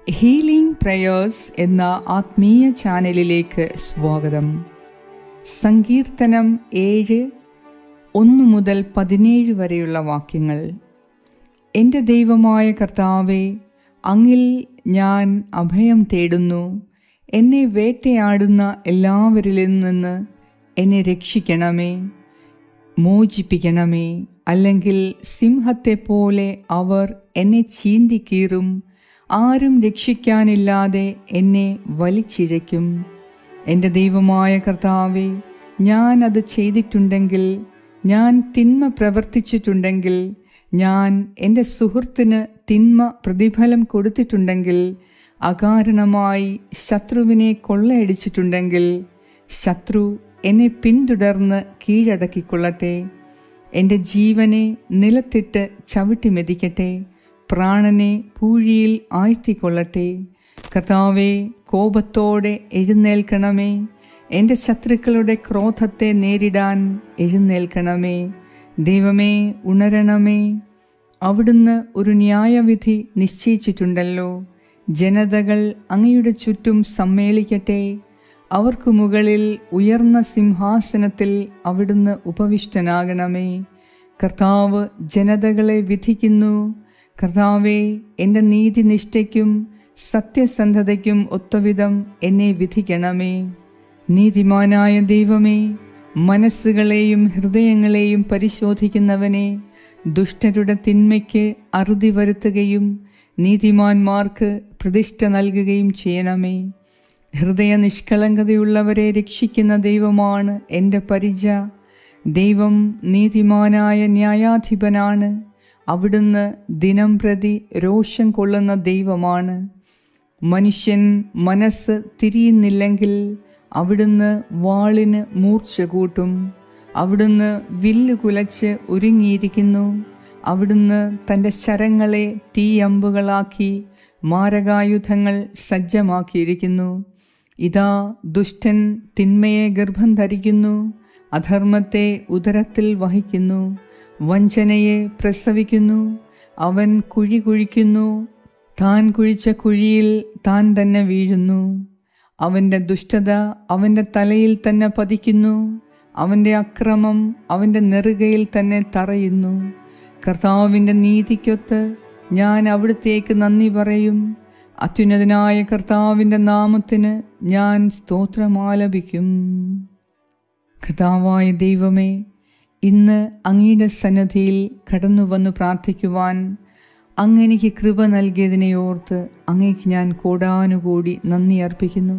healing prayers എന്ന ആത്മീയ ചാനലിലേക്ക് സ്വാഗതം സങ്കീർത്തനം ഏഴ് ഒന്ന് മുതൽ പതിനേഴ് വരെയുള്ള വാക്യങ്ങൾ എൻ്റെ ദൈവമായ കർത്താവെ അങ്ങിൽ ഞാൻ അഭയം തേടുന്നു എന്നെ വേട്ടയാടുന്ന എല്ലാവരിൽ നിന്ന് എന്നെ രക്ഷിക്കണമേ മോചിപ്പിക്കണമേ അല്ലെങ്കിൽ സിംഹത്തെപ്പോലെ അവർ എന്നെ ചീന്തിക്കീറും ആരും രക്ഷിക്കാനില്ലാതെ എന്നെ വലിച്ചിഴയ്ക്കും എൻ്റെ ദൈവമായ കർത്താവെ ഞാൻ അത് ചെയ്തിട്ടുണ്ടെങ്കിൽ ഞാൻ തിന്മ പ്രവർത്തിച്ചിട്ടുണ്ടെങ്കിൽ ഞാൻ എൻ്റെ സുഹൃത്തിന് തിന്മ പ്രതിഫലം കൊടുത്തിട്ടുണ്ടെങ്കിൽ അകാരണമായി ശത്രുവിനെ കൊള്ളയടിച്ചിട്ടുണ്ടെങ്കിൽ ശത്രു എന്നെ പിന്തുടർന്ന് കീഴടക്കിക്കൊള്ളട്ടെ എൻ്റെ ജീവനെ നിലത്തിട്ട് ചവിട്ടി മെതിക്കട്ടെ പ്രാണനെ പൂഴിയിൽ ആഴ്ത്തിക്കൊള്ളട്ടെ കർത്താവെ കോപത്തോടെ എഴുന്നേൽക്കണമേ എൻ്റെ ശത്രുക്കളുടെ ക്രോധത്തെ നേരിടാൻ എഴുന്നേൽക്കണമേ ദൈവമേ ഉണരണമേ അവിടുന്ന് ഒരു ന്യായവിധി നിശ്ചയിച്ചിട്ടുണ്ടല്ലോ ജനതകൾ അങ്ങയുടെ ചുറ്റും സമ്മേളിക്കട്ടെ അവർക്ക് മുകളിൽ ഉയർന്ന സിംഹാസനത്തിൽ അവിടുന്ന് ഉപവിഷ്ടനാകണമേ കർത്താവ് ജനതകളെ വിധിക്കുന്നു കർത്താവെ എൻ്റെ നീതിനിഷ്ഠയ്ക്കും സത്യസന്ധതയ്ക്കും ഒത്തവിധം എന്നെ വിധിക്കണമേ നീതിമാനായ ദൈവമേ മനസ്സുകളെയും ഹൃദയങ്ങളെയും പരിശോധിക്കുന്നവനെ ദുഷ്ടരുടെ തിന്മയ്ക്ക് അറുതി വരുത്തുകയും നീതിമാന്മാർക്ക് പ്രതിഷ്ഠ നൽകുകയും ചെയ്യണമേ ഹൃദയ നിഷ്കളങ്കതയുള്ളവരെ രക്ഷിക്കുന്ന ദൈവമാണ് എൻ്റെ പരിച ദൈവം നീതിമാനായ ന്യായാധിപനാണ് അവിടുന്ന് ദിനം പ്രതി രോഷം കൊള്ളുന്ന ദൈവമാണ് മനുഷ്യൻ മനസ്സ് തിരിയുന്നില്ലെങ്കിൽ അവിടുന്ന് വാളിന് മൂർച്ച കൂട്ടും അവിടുന്ന് വില്ല് കുലച്ച് ഒരുങ്ങിയിരിക്കുന്നു അവിടുന്ന് തൻ്റെ ശരങ്ങളെ തീയമ്പുകളാക്കി മാരകായുധങ്ങൾ സജ്ജമാക്കിയിരിക്കുന്നു ഇതാ ദുഷ്ടൻ തിന്മയെ ഗർഭം ധരിക്കുന്നു അധർമ്മത്തെ ഉദരത്തിൽ വഹിക്കുന്നു വഞ്ചനയെ പ്രസവിക്കുന്നു അവൻ കുഴി കുഴിക്കുന്നു താൻ കുഴിച്ച കുഴിയിൽ താൻ തന്നെ വീഴുന്നു അവൻ്റെ ദുഷ്ടത അവൻ്റെ തലയിൽ തന്നെ പതിക്കുന്നു അവൻ്റെ അക്രമം അവൻ്റെ നെറുകയിൽ തന്നെ തറയുന്നു കർത്താവിൻ്റെ നീതിക്കൊത്ത് ഞാൻ അവിടുത്തേക്ക് നന്ദി പറയും അത്യുന്നതനായ കർത്താവിൻ്റെ നാമത്തിന് ഞാൻ സ്തോത്രമാലപിക്കും കർത്താവായ ദൈവമേ ഇന്ന് അങ്ങയുടെ സന്നദ്ധിയിൽ കടന്നു വന്ന് പ്രാർത്ഥിക്കുവാൻ അങ്ങെനിക്ക് കൃപ നൽകിയതിനെ ഓർത്ത് അങ്ങേക്ക് ഞാൻ കോടാനുകൂടി നന്ദി അർപ്പിക്കുന്നു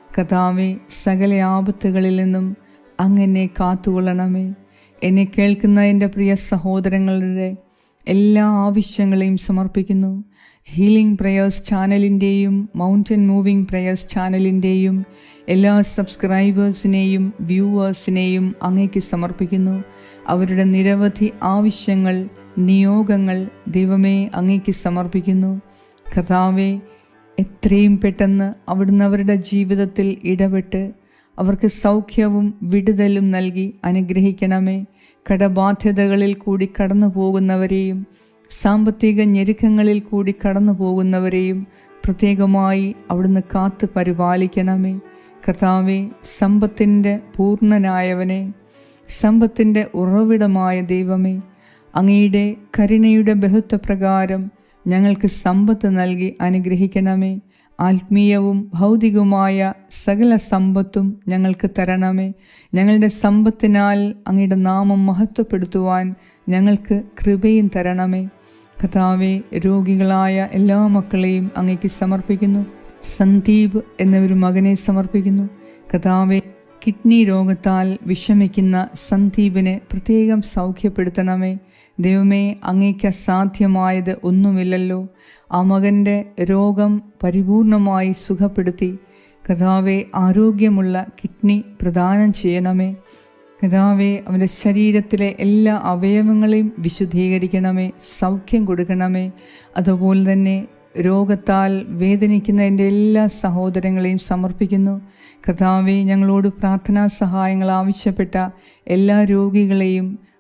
കഥാവെ സകല ആപത്തുകളിൽ നിന്നും അങ്ങനെ കാത്തുകൊള്ളണമേ എന്നെ കേൾക്കുന്ന എൻ്റെ പ്രിയ സഹോദരങ്ങളുടെ എല്ലാ ആവശ്യങ്ങളെയും സമർപ്പിക്കുന്നു ഹീലിംഗ് പ്രയേഴ്സ് ചാനലിൻ്റെയും മൗണ്ടൻ മൂവിംഗ് പ്രയേഴ്സ് ചാനലിൻ്റെയും എല്ലാ സബ്സ്ക്രൈബേഴ്സിനെയും വ്യൂവേഴ്സിനെയും അങ്ങേക്ക് സമർപ്പിക്കുന്നു അവരുടെ നിരവധി ആവശ്യങ്ങൾ നിയോഗങ്ങൾ ദൈവമേ അങ്ങേക്ക് സമർപ്പിക്കുന്നു കർത്താവെ എത്രയും പെട്ടെന്ന് അവിടുന്ന് അവരുടെ ജീവിതത്തിൽ ഇടപെട്ട് അവർക്ക് സൗഖ്യവും വിടുതലും നൽകി അനുഗ്രഹിക്കണമേ കടബാധ്യതകളിൽ കൂടി കടന്നു പോകുന്നവരെയും സാമ്പത്തിക ഞെരുക്കങ്ങളിൽ കൂടി കടന്നു പോകുന്നവരെയും പ്രത്യേകമായി അവിടുന്ന് കാത്ത് പരിപാലിക്കണമേ കർത്താവെ സമ്പത്തിൻ്റെ പൂർണ്ണനായവനെ സമ്പത്തിൻ്റെ ഉറവിടമായ ദൈവമേ അങ്ങയുടെ കരുണയുടെ ബഹുത്വപ്രകാരം ഞങ്ങൾക്ക് സമ്പത്ത് നൽകി അനുഗ്രഹിക്കണമേ ആത്മീയവും ഭൗതികവുമായ സകല സമ്പത്തും ഞങ്ങൾക്ക് തരണമേ ഞങ്ങളുടെ സമ്പത്തിനാൽ അങ്ങയുടെ നാമം മഹത്വപ്പെടുത്തുവാൻ ഞങ്ങൾക്ക് കൃപയും തരണമേ കഥാവെ രോഗികളായ എല്ലാ മക്കളെയും അങ്ങേക്ക് സമർപ്പിക്കുന്നു സന്ദീപ് എന്ന ഒരു മകനെ സമർപ്പിക്കുന്നു കഥാവെ കിഡ്നി രോഗത്താൽ വിഷമിക്കുന്ന സന്ദീപിനെ പ്രത്യേകം സൗഖ്യപ്പെടുത്തണമേ ദൈവമേ അങ്ങേക്ക് അസാധ്യമായത് ഒന്നുമില്ലല്ലോ ആ മകൻ്റെ രോഗം പരിപൂർണമായി സുഖപ്പെടുത്തി കഥാവെ ആരോഗ്യമുള്ള കിഡ്നി പ്രദാനം ചെയ്യണമേ കഥാവെ അവൻ്റെ ശരീരത്തിലെ എല്ലാ അവയവങ്ങളെയും വിശുദ്ധീകരിക്കണമേ സൗഖ്യം കൊടുക്കണമേ അതുപോലെ തന്നെ രോഗത്താൽ വേദനിക്കുന്ന എൻ്റെ എല്ലാ സഹോദരങ്ങളെയും സമർപ്പിക്കുന്നു കർത്താവെ ഞങ്ങളോട് പ്രാർത്ഥനാ സഹായങ്ങൾ ആവശ്യപ്പെട്ട എല്ലാ രോഗികളെയും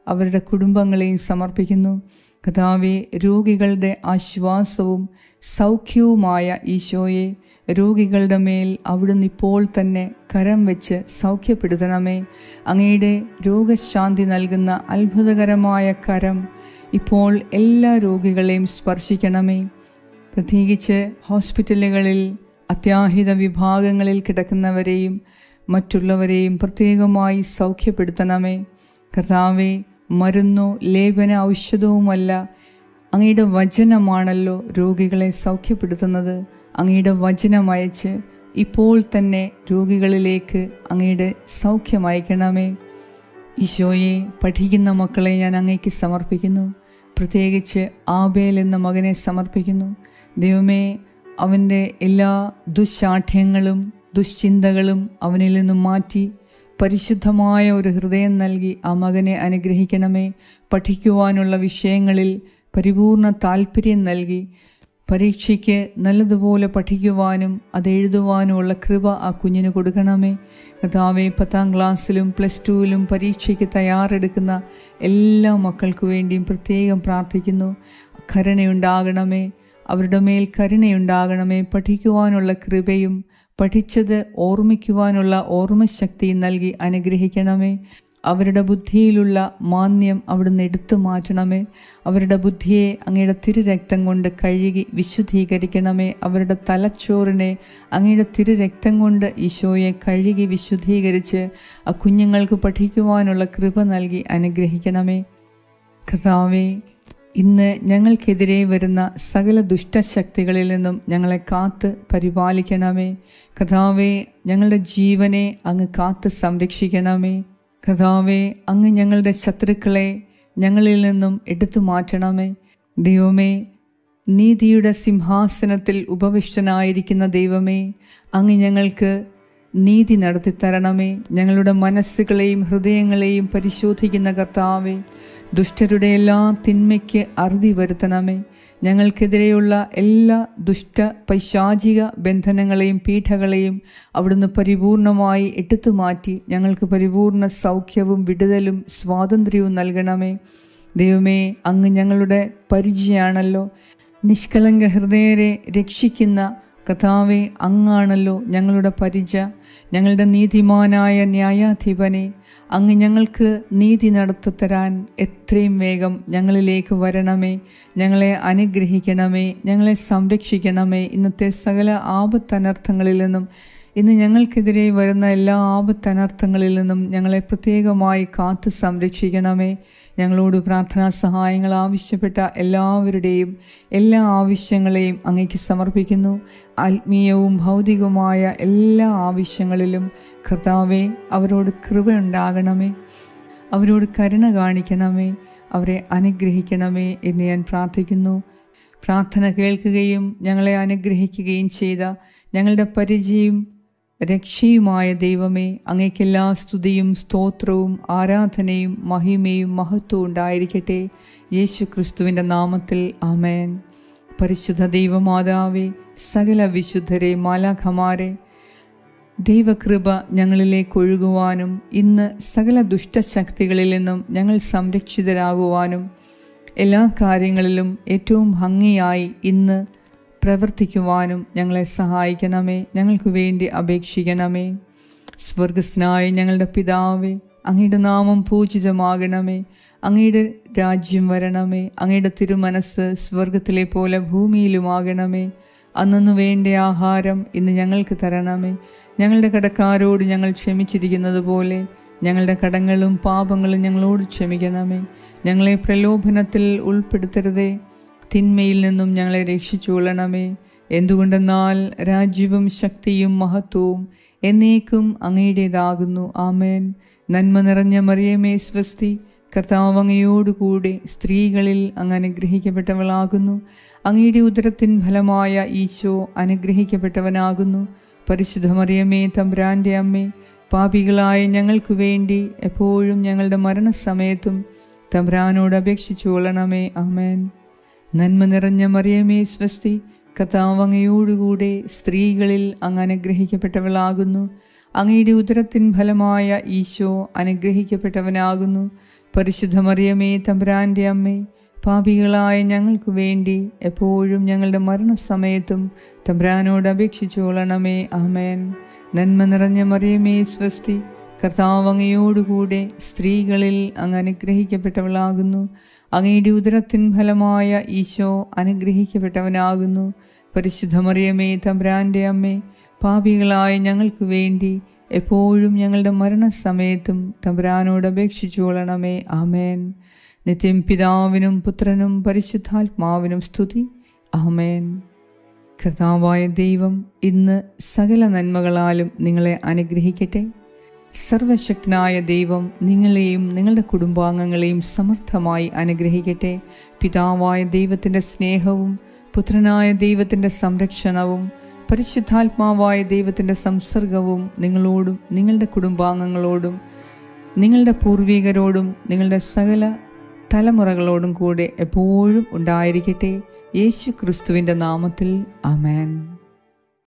അവരുടെ കുടുംബങ്ങളെയും സമർപ്പിക്കുന്നു കഥാവെ രോഗികളുടെ ആശ്വാസവും സൗഖ്യവുമായ ഈശോയെ രോഗികളുടെ മേൽ അവിടുന്ന് ഇപ്പോൾ തന്നെ കരം വെച്ച് സൗഖ്യപ്പെടുത്തണമേ അങ്ങയുടെ രോഗശാന്തി നൽകുന്ന അത്ഭുതകരമായ കരം ഇപ്പോൾ എല്ലാ രോഗികളെയും സ്പർശിക്കണമേ പ്രത്യേകിച്ച് ഹോസ്പിറ്റലുകളിൽ അത്യാഹിത വിഭാഗങ്ങളിൽ കിടക്കുന്നവരെയും മറ്റുള്ളവരെയും പ്രത്യേകമായി സൗഖ്യപ്പെടുത്തണമേ കർത്താവെ മരുന്നോ ലേപന ഔഷധവുമല്ല അങ്ങയുടെ വചനമാണല്ലോ രോഗികളെ സൗഖ്യപ്പെടുത്തുന്നത് അങ്ങയുടെ വചനമയച്ച് ഇപ്പോൾ തന്നെ രോഗികളിലേക്ക് അങ്ങയുടെ സൗഖ്യമയക്കണമേ ഈശോയെ പഠിക്കുന്ന മക്കളെ ഞാൻ അങ്ങേക്ക് സമർപ്പിക്കുന്നു പ്രത്യേകിച്ച് ആബേൽ എന്ന മകനെ സമർപ്പിക്കുന്നു ദൈവമേ അവൻ്റെ എല്ലാ ദുശാഠ്യങ്ങളും ദുശ്ചിന്തകളും അവനിൽ നിന്നും മാറ്റി പരിശുദ്ധമായ ഒരു ഹൃദയം നൽകി ആ മകനെ അനുഗ്രഹിക്കണമേ പഠിക്കുവാനുള്ള വിഷയങ്ങളിൽ പരിപൂർണ താല്പര്യം നൽകി പരീക്ഷയ്ക്ക് നല്ലതുപോലെ പഠിക്കുവാനും അത് എഴുതുവാനുമുള്ള കൃപ ആ കുഞ്ഞിന് കൊടുക്കണമേ കഥാവെ പത്താം ക്ലാസ്സിലും പ്ലസ് ടുവിലും പരീക്ഷയ്ക്ക് തയ്യാറെടുക്കുന്ന എല്ലാ മക്കൾക്ക് വേണ്ടിയും പ്രത്യേകം പ്രാർത്ഥിക്കുന്നു കരുണയുണ്ടാകണമേ അവരുടെ മേൽ കരുണയുണ്ടാകണമേ പഠിക്കുവാനുള്ള കൃപയും പഠിച്ചത് ഓർമ്മിക്കുവാനുള്ള ഓർമ്മശക്തിയും നൽകി അനുഗ്രഹിക്കണമേ അവരുടെ ബുദ്ധിയിലുള്ള മാന്യം അവിടുന്ന് എടുത്തു മാറ്റണമേ അവരുടെ ബുദ്ധിയെ അങ്ങയുടെ തിരുരക്തം കൊണ്ട് കഴുകി വിശുദ്ധീകരിക്കണമേ അവരുടെ തലച്ചോറിനെ അങ്ങയുടെ തിരുരക്തം കൊണ്ട് ഈശോയെ കഴുകി വിശുദ്ധീകരിച്ച് ആ കുഞ്ഞുങ്ങൾക്ക് പഠിക്കുവാനുള്ള കൃപ നൽകി അനുഗ്രഹിക്കണമേ കഥാവേ ഇന്ന് ഞങ്ങൾക്കെതിരെ വരുന്ന സകല ദുഷ്ടശക്തികളിൽ നിന്നും ഞങ്ങളെ കാത്ത് പരിപാലിക്കണമേ കഥാവേ ഞങ്ങളുടെ ജീവനെ അങ്ങ് കാത്ത് സംരക്ഷിക്കണമേ കഥാവേ അങ്ങ് ഞങ്ങളുടെ ശത്രുക്കളെ ഞങ്ങളിൽ നിന്നും എടുത്തു മാറ്റണമേ ദൈവമേ നീതിയുടെ സിംഹാസനത്തിൽ ഉപവിഷ്ടനായിരിക്കുന്ന ദൈവമേ അങ്ങ് ഞങ്ങൾക്ക് നീതി നടത്തിത്തരണമേ ഞങ്ങളുടെ മനസ്സുകളെയും ഹൃദയങ്ങളെയും പരിശോധിക്കുന്ന കർത്താവേ ദുഷ്ടരുടെ എല്ലാ തിന്മയ്ക്ക് അറുതി വരുത്തണമേ ഞങ്ങൾക്കെതിരെയുള്ള എല്ലാ ദുഷ്ട പൈശാചിക ബന്ധനങ്ങളെയും പീഠകളെയും അവിടുന്ന് പരിപൂർണമായി എടുത്തു മാറ്റി ഞങ്ങൾക്ക് പരിപൂർണ സൗഖ്യവും വിടുതലും സ്വാതന്ത്ര്യവും നൽകണമേ ദൈവമേ അങ്ങ് ഞങ്ങളുടെ പരിചയമാണല്ലോ നിഷ്കളങ്ക ഹൃദയരെ രക്ഷിക്കുന്ന കഥാവെ അങ്ങാണല്ലോ ഞങ്ങളുടെ പരിച ഞങ്ങളുടെ നീതിമാനായ ന്യായാധിപനെ അങ്ങ് ഞങ്ങൾക്ക് നീതി നടത്തിത്തരാൻ എത്രയും വേഗം ഞങ്ങളിലേക്ക് വരണമേ ഞങ്ങളെ അനുഗ്രഹിക്കണമേ ഞങ്ങളെ സംരക്ഷിക്കണമേ ഇന്നത്തെ സകല ആപത്തനർത്ഥങ്ങളിൽ നിന്നും ഇന്ന് ഞങ്ങൾക്കെതിരെ വരുന്ന എല്ലാ ആപത്തനർത്ഥങ്ങളിൽ നിന്നും ഞങ്ങളെ പ്രത്യേകമായി കാത്ത് സംരക്ഷിക്കണമേ ഞങ്ങളോട് പ്രാർത്ഥനാ സഹായങ്ങൾ ആവശ്യപ്പെട്ട എല്ലാവരുടെയും എല്ലാ ആവശ്യങ്ങളെയും അങ്ങേക്ക് സമർപ്പിക്കുന്നു ആത്മീയവും ഭൗതികവുമായ എല്ലാ ആവശ്യങ്ങളിലും കർത്താവെ അവരോട് കൃപയുണ്ടാകണമേ അവരോട് കരുണ കാണിക്കണമേ അവരെ അനുഗ്രഹിക്കണമേ എന്ന് ഞാൻ പ്രാർത്ഥിക്കുന്നു പ്രാർത്ഥന കേൾക്കുകയും ഞങ്ങളെ അനുഗ്രഹിക്കുകയും ചെയ്ത ഞങ്ങളുടെ പരിചയം രക്ഷയുമായ ദൈവമേ അങ്ങേക്കെല്ലാ സ്തുതിയും സ്തോത്രവും ആരാധനയും മഹിമയും മഹത്വവും ഉണ്ടായിരിക്കട്ടെ യേശു ക്രിസ്തുവിൻ്റെ നാമത്തിൽ ആമേൻ പരിശുദ്ധ ദൈവമാതാവേ സകല വിശുദ്ധരെ മാലാഖമാരെ ദൈവകൃപ ഞങ്ങളിലേക്ക് ഒഴുകുവാനും ഇന്ന് സകല ദുഷ്ടശക്തികളിൽ നിന്നും ഞങ്ങൾ സംരക്ഷിതരാകുവാനും എല്ലാ കാര്യങ്ങളിലും ഏറ്റവും ഭംഗിയായി ഇന്ന് പ്രവർത്തിക്കുവാനും ഞങ്ങളെ സഹായിക്കണമേ ഞങ്ങൾക്ക് വേണ്ടി അപേക്ഷിക്കണമേ സ്വർഗസ്നായ ഞങ്ങളുടെ പിതാവേ അങ്ങയുടെ നാമം പൂജിതമാകണമേ അങ്ങയുടെ രാജ്യം വരണമേ അങ്ങയുടെ തിരുമനസ് സ്വർഗത്തിലെ പോലെ ഭൂമിയിലുമാകണമേ അന്നു വേണ്ട ആഹാരം ഇന്ന് ഞങ്ങൾക്ക് തരണമേ ഞങ്ങളുടെ കടക്കാരോട് ഞങ്ങൾ ക്ഷമിച്ചിരിക്കുന്നത് പോലെ ഞങ്ങളുടെ കടങ്ങളും പാപങ്ങളും ഞങ്ങളോട് ക്ഷമിക്കണമേ ഞങ്ങളെ പ്രലോഭനത്തിൽ ഉൾപ്പെടുത്തരുതേ തിന്മയിൽ നിന്നും ഞങ്ങളെ രക്ഷിച്ചുകൊള്ളണമേ എന്തുകൊണ്ടെന്നാൽ രാജ്യവും ശക്തിയും മഹത്വവും എന്നേക്കും അങ്ങയുടേതാകുന്നു ആമേൻ നന്മ നിറഞ്ഞ മറിയമേ സ്വസ്തി കർത്താവ് അങ്ങയോടുകൂടെ സ്ത്രീകളിൽ അങ്ങ് അനുഗ്രഹിക്കപ്പെട്ടവളാകുന്നു അങ്ങയുടെ ഉദരത്തിൻ ഫലമായ ഈശോ അനുഗ്രഹിക്കപ്പെട്ടവനാകുന്നു പരിശുദ്ധ മറിയമേ തമ്പ്രാൻ്റെ അമ്മേ പാപികളായ ഞങ്ങൾക്ക് വേണ്ടി എപ്പോഴും ഞങ്ങളുടെ മരണസമയത്തും തമ്പ്രാനോട് അപേക്ഷിച്ചു കൊള്ളണമേ ആമേൻ നന്മ നിറഞ്ഞ മറിയമേ സ്വസ്തി കർത്താവ് അങ്ങയോടുകൂടെ സ്ത്രീകളിൽ അങ്ങ് അനുഗ്രഹിക്കപ്പെട്ടവളാകുന്നു അങ്ങയുടെ ഉദരത്തിൻ ഫലമായ ഈശോ അനുഗ്രഹിക്കപ്പെട്ടവനാകുന്നു പരിശുദ്ധമറിയമേ തമ്പുരാൻ്റെ അമ്മേ പാപികളായ ഞങ്ങൾക്ക് വേണ്ടി എപ്പോഴും ഞങ്ങളുടെ മരണസമയത്തും തമ്പുരാനോട് അപേക്ഷിച്ചോളണമേ ആമേൻ നന്മ നിറഞ്ഞ മറിയമേ സ്വസ്തി കർത്താവ് അങ്ങയോടുകൂടെ സ്ത്രീകളിൽ അങ്ങ് അനുഗ്രഹിക്കപ്പെട്ടവളാകുന്നു അങ്ങയുടെ ഉദരത്തിൻ ഫലമായ ഈശോ അനുഗ്രഹിക്കപ്പെട്ടവനാകുന്നു പരിശുദ്ധമറിയമേ തമ്പ്രാൻ്റെ അമ്മേ പാപികളായ ഞങ്ങൾക്ക് വേണ്ടി എപ്പോഴും ഞങ്ങളുടെ മരണസമയത്തും തമ്പുരാനോട് അപേക്ഷിച്ചുകൊള്ളണമേ ആമേൻ നിത്യം പിതാവിനും പുത്രനും പരിശുദ്ധാത്മാവിനും സ്തുതി ആമേൻ കർത്താവായ ദൈവം ഇന്ന് സകല നന്മകളാലും നിങ്ങളെ അനുഗ്രഹിക്കട്ടെ സർവശക്തനായ ദൈവം നിങ്ങളെയും നിങ്ങളുടെ കുടുംബാംഗങ്ങളെയും സമർത്ഥമായി അനുഗ്രഹിക്കട്ടെ പിതാവായ ദൈവത്തിൻ്റെ സ്നേഹവും പുത്രനായ ദൈവത്തിൻ്റെ സംരക്ഷണവും പരിശുദ്ധാത്മാവായ ദൈവത്തിൻ്റെ സംസർഗവും നിങ്ങളോടും നിങ്ങളുടെ കുടുംബാംഗങ്ങളോടും നിങ്ങളുടെ പൂർവികരോടും നിങ്ങളുടെ സകല തലമുറകളോടും കൂടെ എപ്പോഴും ഉണ്ടായിരിക്കട്ടെ യേശു ക്രിസ്തുവിൻ്റെ നാമത്തിൽ അമേൻ